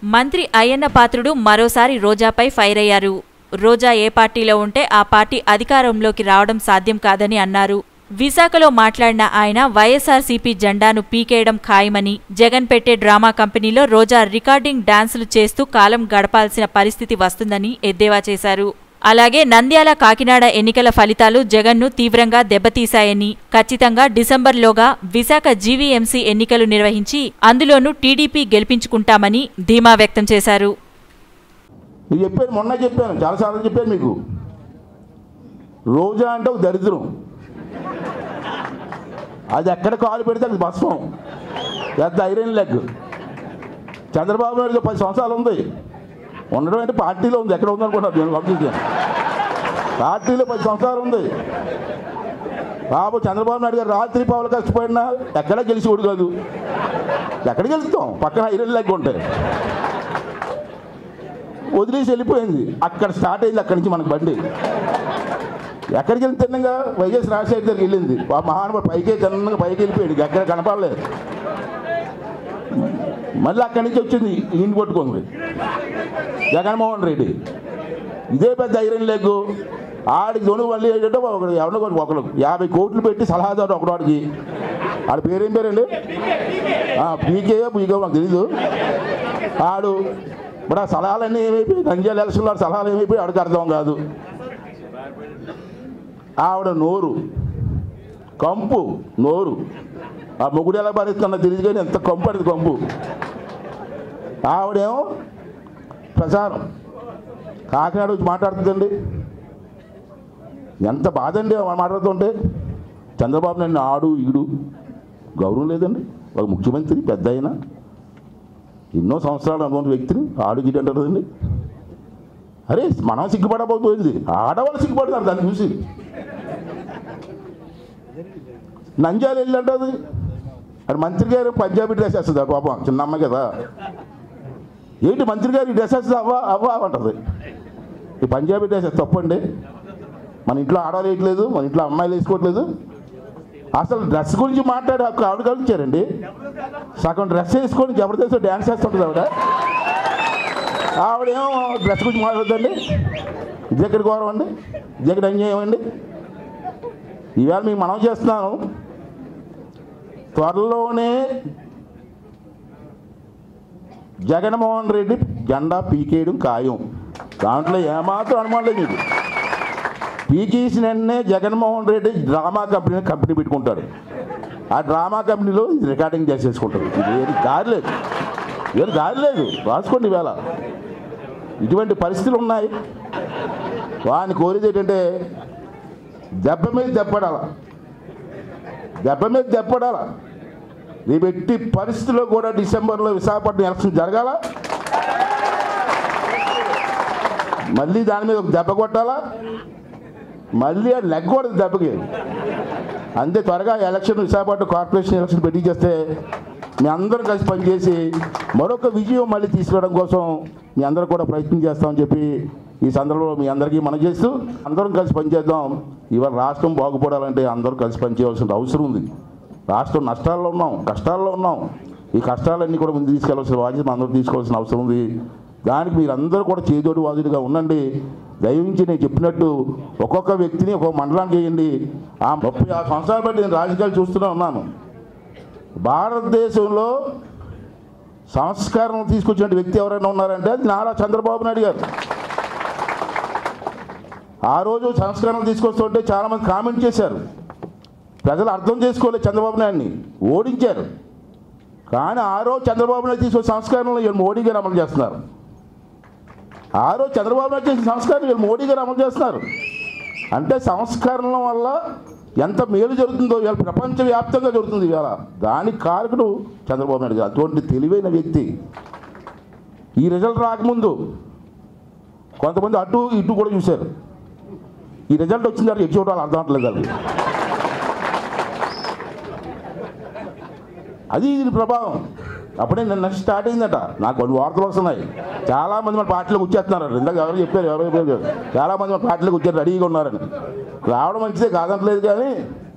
మంత్రి అయ్యన్న పాత్రుడు మరోసారి రోజాపై ఫైర్ అయ్యారు రోజా ఏ పార్టీలో ఉంటే ఆ పార్టీ అధికారంలోకి రావడం సాధ్యం కాదని అన్నారు విశాఖలో మాట్లాడిన ఆయన వైఎస్ఆర్సీపీ జెండాను పీకేయడం ఖాయమని జగన్ పెట్టే డ్రామా కంపెనీలో రోజా రికార్డింగ్ డాన్సులు చేస్తూ కాలం గడపాల్సిన పరిస్థితి వస్తుందని ఎద్దేవా చేశారు అలాగే నంద్యాల కాకినాడ ఎన్నికల ఫలితాలు జగన్ను తీవ్రంగా దెబ్బతీశాయని ఖచ్చితంగా డిసెంబర్లోగా విశాఖ జీవీఎంసీ ఎన్నికలు నిర్వహించి అందులోనూ టీడీపీ గెలిపించుకుంటామని ధీమా వ్యక్తం చేశారు నేను చెప్పాను మొన్న చెప్పాను చాలాసార్లు చెప్పాను మీకు రోజా అంటే ఒక దరిద్రం అది ఎక్కడ కాలు పెడితే అది భస్మం పెద్ద ఐరన్ లెగ్ చంద్రబాబు నాయుడు పది సంవత్సరాలు ఉంది ఉండడం అంటే పార్టీలో ఉంది ఎక్కడ ఉందనుకుంటారు నేను పంపించాను పార్టీలో పది సంవత్సరాలు ఉంది బాబు చంద్రబాబు నాయుడు గారు రాత్రి పావులు కష్టపడినా ఎక్కడ గెలిచి కాదు ఎక్కడ గెలుస్తాం పక్కన ఐరన్ లెగ్ ఉంటాయి వదిలేసి వెళ్ళిపోయింది అక్కడ స్టార్ట్ అయింది అక్కడి నుంచి మనకు బండి ఎక్కడికి వెళ్ళి తిన్నగా వైఎస్ రాజశేఖర్ దగ్గరికి వెళ్ళింది ఆ మహానుభావుడు పైకి తిన్నగా పైకి వెళ్ళిపోయాడు ఎక్కడ కనపడలేదు మళ్ళీ అక్కడి నుంచి వచ్చింది ఈయన పట్టుకుంది జగన్మోహన్ రెడ్డి ఇదే పెద్ద ఐరన్ లెగ్ ఆడికి దొను మళ్ళీ ఏంటంటే ఒకడు ఎవరినో ఒకడు ఒకడు యాభై కోట్లు పెట్టి సలహాదారు ఒకటికి ఆడ పేరేం పేరండి పీకే పీకే నాకు తెలీదు ఆడు ఇప్పుడు ఆ సలహాలన్నీ ఏమైపోయి నంద్యాల ఎలక్షన్లో ఆ సలహాలు ఏమైపోయి ఆడికి అర్థం కాదు ఆవిడ నోరు కంపు నోరు ఆ మొగుడు ఎలా భరిస్తున్నా తెలియదు కానీ ఎంత కంపు అది కంపు ఆవిడేమో ప్రచారం కాకినాడ వచ్చి మాట్లాడుతుందండి ఎంత బాధ అండి ఆవిడ మాట్లాడుతుంటే చంద్రబాబు నాయుడు ఆడు ఈడు గౌరవం లేదండి ఒక ముఖ్యమంత్రి పెద్ద అయినా ఎన్నో సంవత్సరాలు అనుకున్న వ్యక్తిని ఆడు గీడు అంటారండి అరే మనం సిగ్గుపడబోతుంది ఆడవాళ్ళు సిగ్గుపడతారు దాన్ని చూసి నంజాలు వెళ్ళి అంటది అది మంత్రి గారు పంజాబీ డ్రెస్ వేస్తుంది ఆ పాపం చిన్న అమ్మాయి కదా ఏంటి మంత్రి గారు ఈ డ్రెస్ వేస్తుంది అవ్వా అవ్వా అంటది ఈ పంజాబీ డ్రెస్ తప్పండి మన ఇంట్లో ఆడవాళ్ళు వేయట్లేదు మన ఇంట్లో అమ్మాయిలు వేసుకోవట్లేదు అసలు డ్రెస్ గురించి మాట్లాడే హక్కు ఆవిడ కలిగించారండి సగం డ్రెస్ వేసుకొని జబర్దస్త్ డ్యాన్స్ చేస్తుంటుంది ఆవిడ ఆవిడేమో డ్రెస్ గురించి మాట్లాడుతుందండి ఇది ఎక్కడ గౌరవం అండి ఇది ఎక్కడ అన్యాయం అండి ఈవేళ మీకు మనం చేస్తున్నాను త్వరలోనే జగన్మోహన్ రెడ్డి జెండా పీకేయడం ఖాయం దాంట్లో ఏమాత్రం అనుమానం లేదు మీకు పీకేసిన వెంటనే Jaganmohan Reddy drama company company పెట్టుకుంటాడు ఆ డ్రామా కంపెనీలో ఇది రికార్డింగ్ చేసేసుకుంటాడు ఇది ఏది దారి లేదు ఏది దారి లేదు రాసుకోండి ఈవేళ ఇటువంటి పరిస్థితులు ఉన్నాయి వాడిని కోరేది ఏంటంటే దెబ్బ మీద దెబ్బడాల దెబ్బ మీద దెబ్బడాల రేపు ఎట్టి పరిస్థితుల్లో కూడా డిసెంబర్లో విశాఖపట్నం ఎలక్షన్ జరగాల మళ్ళీ దాని మీద ఒక దెబ్బ కొట్టాలా మళ్ళీ ఆ లెగ్ కూడా దెబ్బకి అంతే త్వరగా ఎలక్షన్ విశాఖపట్నం కార్పొరేషన్ ఎలక్షన్ పెట్టించేస్తే మీ అందరం కలిసి పనిచేసి మరొక విజయం మళ్ళీ తీసుకురావడం కోసం మీ అందరూ కూడా ప్రయత్నం చేస్తామని చెప్పి ఈ సందర్భంలో మీ అందరికీ మనం చేస్తూ అందరం కలిసి పనిచేద్దాం ఇవాళ రాష్ట్రం బాగుపడాలంటే అందరూ కలిసి పనిచేయవలసిన అవసరం ఉంది రాష్ట్రం నష్టాల్లో ఉన్నాం కష్టాల్లో ఉన్నాం ఈ కష్టాలన్నీ కూడా ముందు తీసుకెళ్లాల్సిన బాధ్యత అందరూ తీసుకోవాల్సిన అవసరం ఉంది దానికి మీరందరూ కూడా చేదోడు వాదుడుగా ఉండండి దయవించి నేను చెప్పినట్టు ఒక్కొక్క వ్యక్తిని ఒక్కొక్క మండలానికి చేయండి ఆ ముప్పై ఆరు సంవత్సరాలు బట్టి నేను రాజకీయాలు చూస్తూనే ఉన్నాను భారతదేశంలో సంస్కారం తీసుకొచ్చిన వ్యక్తి ఎవరైనా ఉన్నారంటే అది నారా చంద్రబాబు నాయుడు గారు ఆ రోజు సంస్కారం తీసుకొస్తుంటే చాలామంది కామెంట్ చేశారు ప్రజలు అర్థం చేసుకోలేదు చంద్రబాబు నాయుడిని ఓడించారు కానీ ఆ రోజు చంద్రబాబు నాయుడు తీసుకొచ్చిన సంస్కారంలో వీళ్ళు మోడీ గారు అమలు చేస్తున్నారు ఆ రోజు చంద్రబాబు నాయుడు చేసిన సంస్కారం వీళ్ళు మోడీ గారు అమలు చేస్తున్నారు అంటే సంస్కరణల వల్ల ఎంత మేలు జరుగుతుందో ఇవాళ ప్రపంచవ్యాప్తంగా జరుగుతుంది ఇవాళ దానికి కారకుడు చంద్రబాబు నాయుడు గారు అటువంటి తెలివైన వ్యక్తి ఈ రిజల్ట్ రాకముందు కొంతమంది అటు ఇటు కూడా చూశారు ఈ రిజల్ట్ వచ్చిన తర్వాత ఎటు చూడాలి అర్థం అవట్లేదు వాళ్ళకి అది దీని ప్రభావం అప్పుడే నిన్న స్టార్ట్ అయిందట నాకు కొన్ని వార్తలు వస్తున్నాయి చాలా మంది మన పార్టీలోకి వచ్చేస్తున్నారు ఇందాక ఎవరు చెప్పారు ఎవరు చెప్పారు చాలా మంది మన పార్టీలోకి వచ్చారు రెడీగా ఉన్నారని రావడం మంచిదే కాదంటలేదు కానీ